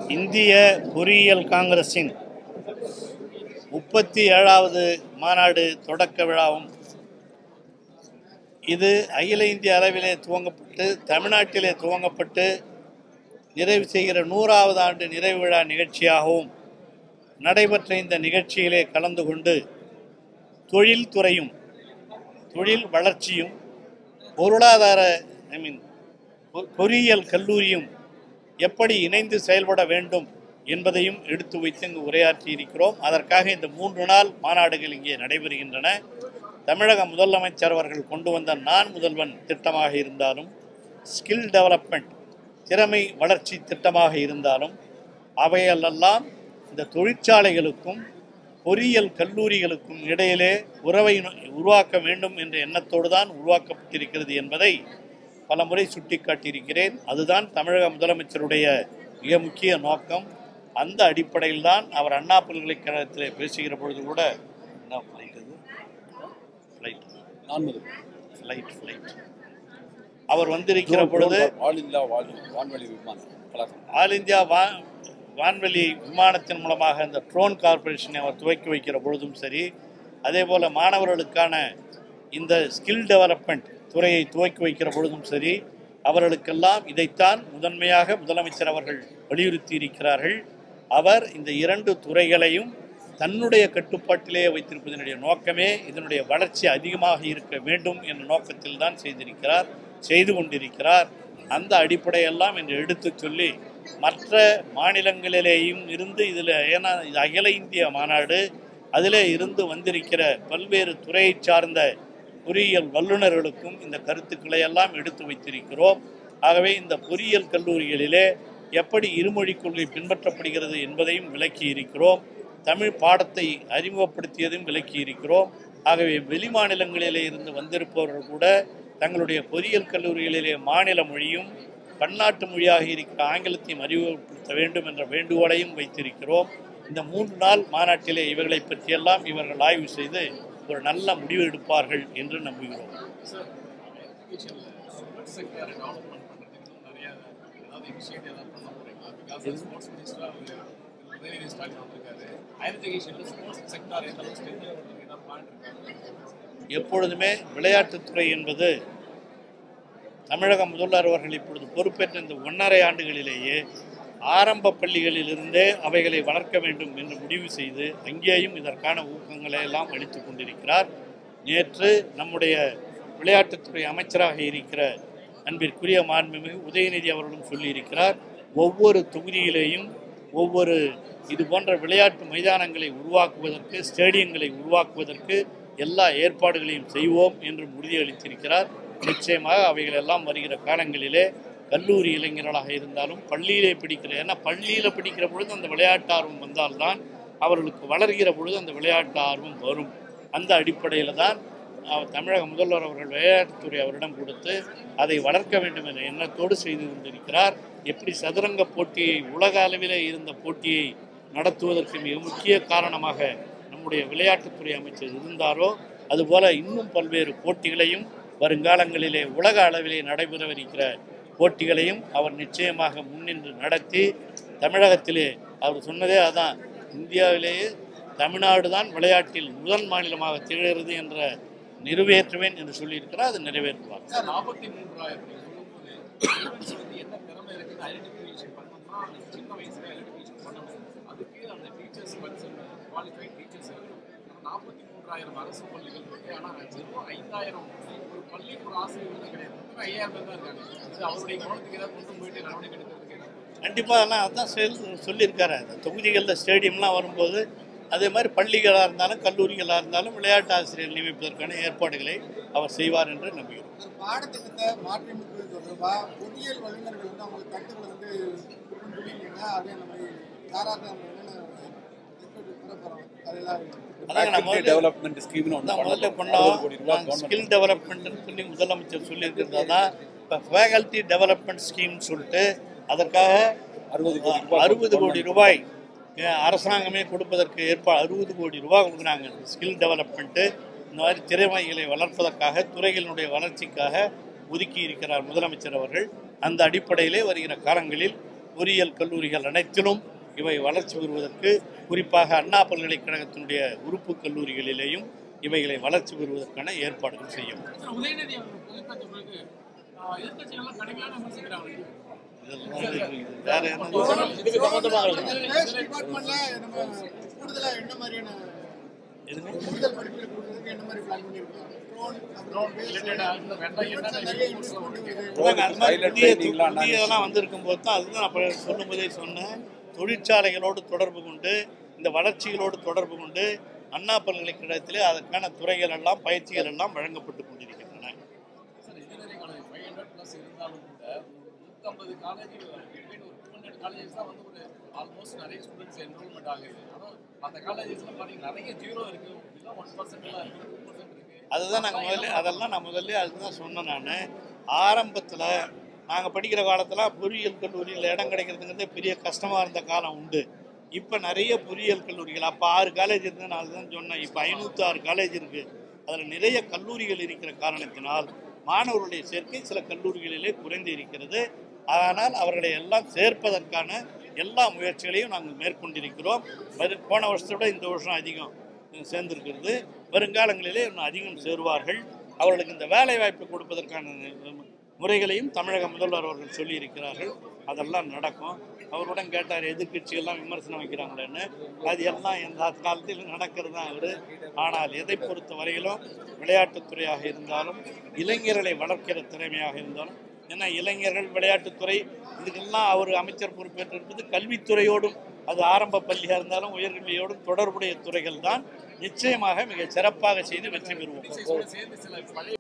இந்திய பொறியியல் காங்கிரஸின் முப்பத்தி ஏழாவது மாநாடு தொடக்க விழாவும் இது அகில இந்திய அளவிலே துவங்கப்பட்டு தமிழ்நாட்டிலே துவங்கப்பட்டு நிறைவு செய்கிற நூறாவது ஆண்டு நிறைவு விழா நிகழ்ச்சியாகவும் நடைபெற்ற இந்த நிகழ்ச்சியிலே கலந்து கொண்டு தொழில் துறையும் தொழில் வளர்ச்சியும் பொருளாதார ஐ மீன் பொறியியல் கல்லூரியும் எப்படி இணைந்து செயல்பட வேண்டும் என்பதையும் எடுத்து வைத்து இங்கு உரையாற்றி இருக்கிறோம் அதற்காக இந்த மூன்று நாள் மாநாடுகள் இங்கே நடைபெறுகின்றன தமிழக முதலமைச்சர் அவர்கள் கொண்டு வந்த நான் முதல்வன் திட்டமாக இருந்தாலும் ஸ்கில் டெவலப்மெண்ட் திறமை வளர்ச்சி திட்டமாக இருந்தாலும் அவையெல்லாம் இந்த தொழிற்சாலைகளுக்கும் பொறியியல் கல்லூரிகளுக்கும் இடையிலே உறவை நு- உருவாக்க வேண்டும் என்ற எண்ணத்தோடு தான் உருவாக்கப்பட்டிருக்கிறது என்பதை பல முறை சுட்டிக்காட்டியிருக்கிறேன் அதுதான் தமிழக முதலமைச்சருடைய மிக முக்கிய நோக்கம் அந்த அடிப்படையில் தான் அவர் அண்ணா பல்கலைக்கழகத்தில் பேசுகிற பொழுது கூட என்ன ஃப்ளைட் இது ஃப்ளைட் நான்கு ஃப்ளைட் ஃப்ளைட் அவர் வந்திருக்கிற பொழுது ஆல் இந்தியா வான் வான்வழி விமான கழகம் ஆல் இந்தியா வா வான்வெளி விமானத்தின் மூலமாக அந்த ட்ரோன் கார்ப்பரேஷனை அவர் துவக்கி வைக்கிற பொழுதும் சரி அதே போல் மாணவர்களுக்கான இந்த ஸ்கில் டெவலப்மெண்ட் துறையை துவக்கி வைக்கிற பொழுதும் சரி அவர்களுக்கெல்லாம் இதைத்தான் முதன்மையாக முதலமைச்சர் அவர்கள் வலியுறுத்தி இருக்கிறார்கள் அவர் இந்த இரண்டு துறைகளையும் தன்னுடைய கட்டுப்பாட்டிலே வைத்திருப்பதனுடைய நோக்கமே இதனுடைய வளர்ச்சி அதிகமாக இருக்க வேண்டும் என்ற நோக்கத்தில் தான் செய்திருக்கிறார் செய்து கொண்டிருக்கிறார் அந்த அடிப்படையெல்லாம் என்று எடுத்துச் சொல்லி மற்ற மாநிலங்களிலேயும் இருந்து இதில் ஏன்னா இது அகில இந்திய மாநாடு அதிலே இருந்து வந்திருக்கிற பல்வேறு துறையை சார்ந்த பொறியியல் வல்லுநர்களுக்கும் இந்த கருத்துக்களை எல்லாம் எடுத்து வைத்திருக்கிறோம் ஆகவே இந்த பொறியியல் கல்லூரிகளிலே எப்படி இருமொழிக் கொள்கை பின்பற்றப்படுகிறது என்பதையும் விளக்கி இருக்கிறோம் தமிழ் பாடத்தை அறிமுகப்படுத்தியதும் விளக்கி இருக்கிறோம் ஆகவே வெளி மாநிலங்களிலே இருந்து வந்திருப்பவர்கள் கூட தங்களுடைய பொறியியல் கல்லூரிகளிலே மாநில மொழியும் பன்னாட்டு மொழியாக இருக்கிற ஆங்கிலத்தையும் அறிமுகப்படுத்த வேண்டும் என்ற வேண்டுகோளையும் வைத்திருக்கிறோம் இந்த மூன்று நாள் மாநாட்டிலே இவர்களை பற்றியெல்லாம் இவர்கள் ஆய்வு செய்து ஒரு நல்ல முடிவு எடுப்பார்கள் என்று நம்புகிறோம் செக்டர் டெவலப்மெண்ட் பண்ணுறதுக்கு இன்னும் நிறைய ஏதாவது இனிஷியேட்டிவ் ஏதாவது பண்ண போறீங்களா பிகாஸ் ஸ்போர்ட்ஸ் மினிஸ்டராக உதயநிதி ஸ்டாலின் வந்திருக்காரு ஹையர் எஜுகேஷனில் ஸ்போர்ட்ஸ் செக்டார் எந்த அளவுக்கு ஸ்டெபிளாக பண்ணுறதுக்கு ஏதாவது பிளான் இருக்காங்க எப்பொழுதுமே விளையாட்டுத்துறை என்பது தமிழக முதல்வர் அவர்கள் இப்பொழுது பொறுப்பேற்ற இந்த ஒன்றரை ஆண்டுகளிலேயே ஆரம்ப பள்ளிகளிலிருந்தே அவைகளை வளர்க்க வேண்டும் என்று முடிவு செய்து அங்கேயும் இதற்கான ஊக்கங்களை எல்லாம் அளித்துக் கொண்டிருக்கிறார் நேற்று நம்முடைய விளையாட்டுத்துறை அமைச்சராக இருக்கிற அன்பிற்குரிய மாண்புமிகு உதயநிதி அவர்களும் சொல்லியிருக்கிறார் ஒவ்வொரு தொகுதியிலேயும் ஒவ்வொரு இது போன்ற விளையாட்டு மைதானங்களை உருவாக்குவதற்கு ஸ்டேடியங்களை உருவாக்குவதற்கு எல்லா ஏற்பாடுகளையும் செய்வோம் என்று உறுதியளித்திருக்கிறார் நிச்சயமாக அவைகள் எல்லாம் வருகிற காலங்களிலே கல்லூரி இளைஞர்களாக இருந்தாலும் பள்ளியிலே படிக்கிற ஏன்னா பள்ளியில் படிக்கிற பொழுது அந்த விளையாட்டு ஆர்வம் வந்தால்தான் அவர்களுக்கு வளர்கிற பொழுது அந்த விளையாட்டு ஆர்வம் வரும் அந்த அடிப்படையில் தான் அவர் தமிழக முதல்வர் அவர்கள் விளையாட்டுத்துறை அவரிடம் கொடுத்து அதை வளர்க்க வேண்டும் என்ற எண்ணத்தோடு செய்து கொண்டிருக்கிறார் எப்படி சதுரங்க போட்டியை உலக அளவிலே இருந்த போட்டியை நடத்துவதற்கு மிக முக்கிய காரணமாக நம்முடைய விளையாட்டுத்துறை அமைச்சர் இருந்தாரோ அதுபோல இன்னும் பல்வேறு போட்டிகளையும் வருங்காலங்களிலே உலக அளவிலே நடைபெறவிருக்கிற போட்டிகளையும் அவர் நிச்சயமாக முன்னின்று நடத்தி தமிழகத்திலே அவர் சொன்னதே அதான் இந்தியாவிலேயே தமிழ்நாடு தான் விளையாட்டில் முதல் மாநிலமாக திகழ்கிறது என்ற நிறைவேற்றுவேன் என்று சொல்லியிருக்கிறார் அது நிறைவேற்றுவார் சார் நாற்பத்தி மூன்றாயிரம் நீங்க சொல்லும்போது students வந்து என்ன திறமை இருக்குன்னு ஐடென்டிஃபிகேஷன் பண்ணணும்னா அந்த சின்ன வயசுல ஐடென்டிஃபிகேஷன் பண்ணணும் அதுக்கு அந்த டீச்சர்ஸ் பர்சன் குவாலிஃபைட் டீச்சர்ஸ் இருக்கணும் நாற்பத்தி மூன்றாயிரம் அரசு பள்ளிகள் இருக்கு ஆனால் வெறும் ஐந்தாயிரம் ஒரு பள்ளிக்கு ஒரு ஆசிரியர் வந்து கிடையாது மொத்தம் ஐயாயிரம் பேர் தான் இருக்காங்க இது அவருடைய கவனத்துக்கு ஏதாவது கொண்டு போயிட்டு நடவடிக்கை எடுக்கிறதுக்கு என்ன கண்டிப்பாக அதெல்லாம் அதான் செயல் சொல்லியிருக்காரு அந்த தொகுதிகளில் ஸ்டேடியம்லாம் வரும்போது அதே மாதிரி பள்ளிகளாக இருந்தாலும் கல்லூரிகளாக இருந்தாலும் விளையாட்டு ஆசிரியர் நியமிப்பதற்கான ஏற்பாடுகளை அவர் செய்வார் என்று நம்புகிறோம் ஒரு பாடத்திட்டத்தை மாற்றியமைப்பது தொடர்பாக பொறியியல் வல்லுநர்கள் வந்து அவங்களுக்கு கருத்துக்களை வந்து சொல்லியிருக்கீங்க அதே நம்ம யாராவது நம்ம என்னென்ன பெற போகிறோம் அதெல்லாம் அதாங்க நம்ம வந்து- டெவலப்மெண்ட் ஸ்கீம்னு ஒன்று நான் முதல்ல பண்ணோம் ஸ்கில் டெவலப்மெண்ட்னு சொல்லி முதலமைச்சர் சொல்லியிருக்கிறதா தான் இப்போ ஃபேகல்டி டெவலப்மெண்ட் ஸ்கீம்னு சொல்லிட்டு அதற்காக அறுபது கோடி ரூபாய் அறுபது கோடி ரூபாய் அஹ், அரசாங்கமே கொடுப்பதற்கு ஏற்பாடு அறுபது கோடி ரூபாய் கொடுக்குறாங்க ஸ்கில் டெவலப்மெண்ட்டு இந்த மாதிரி திறமைகளை வளர்ப்பதற்காக துறைகளினுடைய வளர்ச்சிக்காக ஒதுக்கி இருக்கிறார் முதலமைச்சர் அவர்கள் அந்த அடிப்படையிலே வருகிற காலங்களில் பொறியியல் கல்லூரிகள் அனைத்திலும் இவை வளர்ச்சி பெறுவதற்கு குறிப்பாக அண்ணா பல்கலைக்கழகத்தினுடைய உறுப்பு கல்லூரிகளிலேயும் இவைகளை வளர்ச்சி பெறுவதற்கான ஏற்பாடுகள் செய்யும் சார், உதயநிதி அவர்கள் பொறுப்பேற்ற பிறகு ஆஹ், எதிர்க்கட்சிகள்லாம் கடுமையான விமர்சிக்கிறாங்க இதெல்லாம் வந்து வேற என்ன இதுக்கு சம்பந்தமாக ஸ்பேஸ் டிபார்ட்மெண்ட்ல நம்ம கூடுதலா என்ன மாதிரியான எதுங்க? கூடுதல் படிப்புகள் கொடுக்கறதுக்கு என்ன மாதிரி பிளான் பண்ணியிருக்கோம் ட்ரோன் அப்புறம் related ஆ இந்த வெள்ளம் என்னென்ன நிறைய இன்வெஸ்ட் கொண்டு வருது அதாங்க, அது மாதிரி Pilot புதிய training லாம் புதிய இதெல்லாம் வந்திருக்கும் போது தான் அதுதான் அப்போ சொல்லும்போதே சொன்னேன் தொழிற்சாலைகளோடு தொடர்பு கொண்டு இந்த வளர்ச்சிகளோடு தொடர்பு கொண்டு அண்ணா பல்கலைக்கழகத்திலே அதற்கான துறைகள் எல்லாம் பயிற்சிகள் எல்லாம் வழங்கப்பட்டு கொண்டிருக்கின்றன sir engineering college five hundred plus இருந்தாலும் கூட நூற்றம்பது காலேஜ் பிட்வீன் ஒரு டூ ஹண்ட்ரட் காலேஜஸ் தான் வந்து ஒரு ஆல்மோஸ்ட் நிறைய ஸ்டூடெண்ட்ஸ் என்ரோல்மெண்ட் ஆகுது ஆனால் அந்த காலேஜஸ்ல பார்த்தீங்கன்னா நிறைய ஜீரோ இருக்கு இல்லை ஒன் பர்சன்ட்லாம் இருக்கு டூ பர்சன்ட் இருக்கு அதுதான் நாங்கள் முதல்ல அதெல்லாம் நான் முதல்ல அதுதான் சொன்னேன் நான் ஆரம்பத்தில் நாங்கள் படிக்கிற காலத்தில் பொறியியல் கல்லூரியில் இடம் கிடைக்கிறதுங்கிறதே பெரிய கஷ்டமாக இருந்த காலம் உண்டு இப்போ நிறைய பொறியியல் கல்லூரிகள் அப்போ ஆறு காலேஜ் இருந்தது நான் அதுதான் சொன்னேன் இப்போ ஐநூற்றி ஆறு காலேஜ் இருக்குது அதில் நிறைய கல்லூரிகள் இருக்கிற காரணத்தினால் மாணவர்களுடைய சேர்க்கை சில கல்லூரிகளிலே குறைந்து இருக்கிறது ஆனால் அவர்களை எல்லாம் சேர்ப்பதற்கான எல்லா முயற்சிகளையும் நாங்கள் மேற்கொண்டிருக்கிறோம் வரு- போன வருஷத்தை விட இந்த வருஷம் அதிகம் சேர்ந்திருக்கிறது வருங்காலங்களிலே இன்னும் அதிகம் சேருவார்கள் அவர்களுக்கு இந்த வேலை வாய்ப்பு கொடுப்பதற்கான முறைகளையும் தமிழக முதல்வர் அவர்கள் சொல்லியிருக்கிறார்கள் அதெல்லாம் நடக்கும் அவருடன் கேட்டார் எதிர்க்கட்சிகள்லாம் விமர்சனம் வைக்கிறாங்களேன்னு அது எல்லாம் எந்த காலத்தில் நடக்கிறது தான் அவர் ஆனால் எதை பொறுத்த வரையிலும் விளையாட்டுத்துறையாக இருந்தாலும் இளைஞர்களை வளர்க்கிற திறமையாக இருந்தாலும் ஏன்னா இளைஞர்கள் விளையாட்டுத்துறை இதுக்கெல்லாம் அவர் அமைச்சர் பொறுப்பேற்றிருப்பது கல்வித்துறையோடும் அது ஆரம்ப பள்ளியாக இருந்தாலும் உயர்கல்வியோடும் தொடர்புடைய துறைகள் தான் நிச்சயமாக மிக சிறப்பாக செய்து வெற்றி பெறுவோம் சேர்ந்து சில பழைய